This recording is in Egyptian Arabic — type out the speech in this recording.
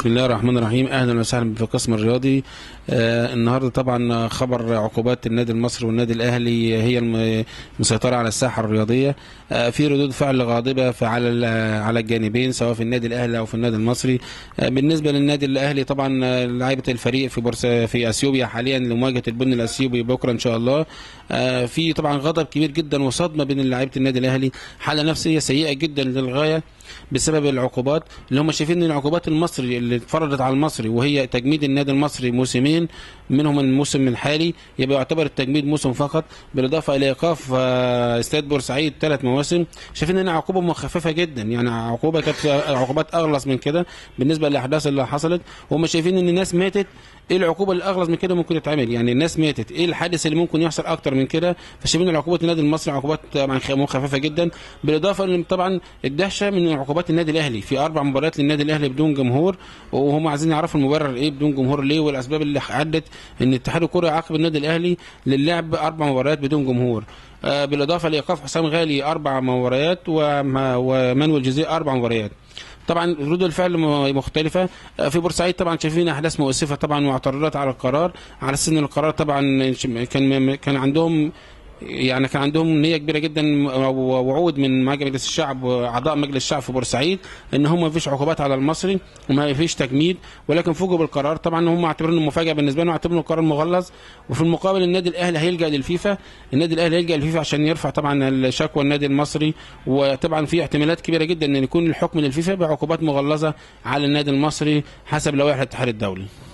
بسم الله الرحمن الرحيم اهلا وسهلا في القسم الرياضي آه النهارده طبعا خبر عقوبات النادي المصري والنادي الاهلي هي الم- المسيطره على الساحه الرياضيه آه في ردود فعل غاضبه في على ال- على الجانبين سواء في النادي الاهلي او في النادي المصري آه بالنسبه للنادي الاهلي طبعا آه، لعيبه الفريق في بورس في اثيوبيا حاليا لمواجهه البن الاثيوبي بكره ان شاء الله آه في طبعا غضب كبير جدا وصدمه بين لعيبه النادي الاهلي حاله نفسيه سيئه جدا للغايه بسبب العقوبات اللي هم شايفين ان العقوبات المصري اللي اتفرضت على المصري وهي تجميد النادي المصري موسمين منهم الموسم الحالي يبقى يعتبر التجميد موسم فقط بالاضافه الى ايقاف آه، استاد بورسعيد ثلاث مواسم شايفين انها عقوبه مخففه جدا يعني عقوبه كانت عقوبات اغلظ من كده بالنسبه للاحداث اللي حصلت وهم شايفين ان الناس ماتت ايه العقوبه الاغلظ من كده ممكن تتعمل يعني الناس ماتت ايه الحادث اللي ممكن يحصل اكتر من كده فشايفين ان عقوبات النادي المصري عقوبات طبعا خ- مخففه جدا بالاضافه ان طبعا الدهشه من عقوبات النادي الاهلي في اربع مباريات للنادي الاهلي بدون جمهور وهم عايزين يعرفوا المبرر ايه بدون جمهور ليه والاسباب اللي عدت ان اتحاد الكره يعاقب النادي الاهلي للعب اربع مباريات بدون جمهور آه، بالاضافه لايقاف حسام غالي اربع مباريات وما- ومانويل جوزيه اربع مباريات طبعا ردود الفعل م- مختلفه آه، في بورسعيد طبعا شايفين احداث مؤسفه طبعا واعتراضات على القرار على سن القرار طبعا ش- كان كان عندهم يعني كان عندهم نيه كبيره جدا ووعود من مجلس الشعب واعضاء مجلس الشعب في بورسعيد ان هم ما فيش عقوبات على المصري وما فيش تجميد ولكن فوجئوا بالقرار طبعا هم اعتبروا مفاجاه بالنسبه لهم اعتبروا القرار مغلظ وفي المقابل النادي الاهلي هيلجا للفيفا النادي الاهلي هيلجا للفيفا عشان يرفع طبعا الشكوى النادي المصري وطبعا في احتمالات كبيره جدا ان يكون الحكم للفيفا بعقوبات مغلظه على النادي المصري حسب لوائح الاتحاد الدولي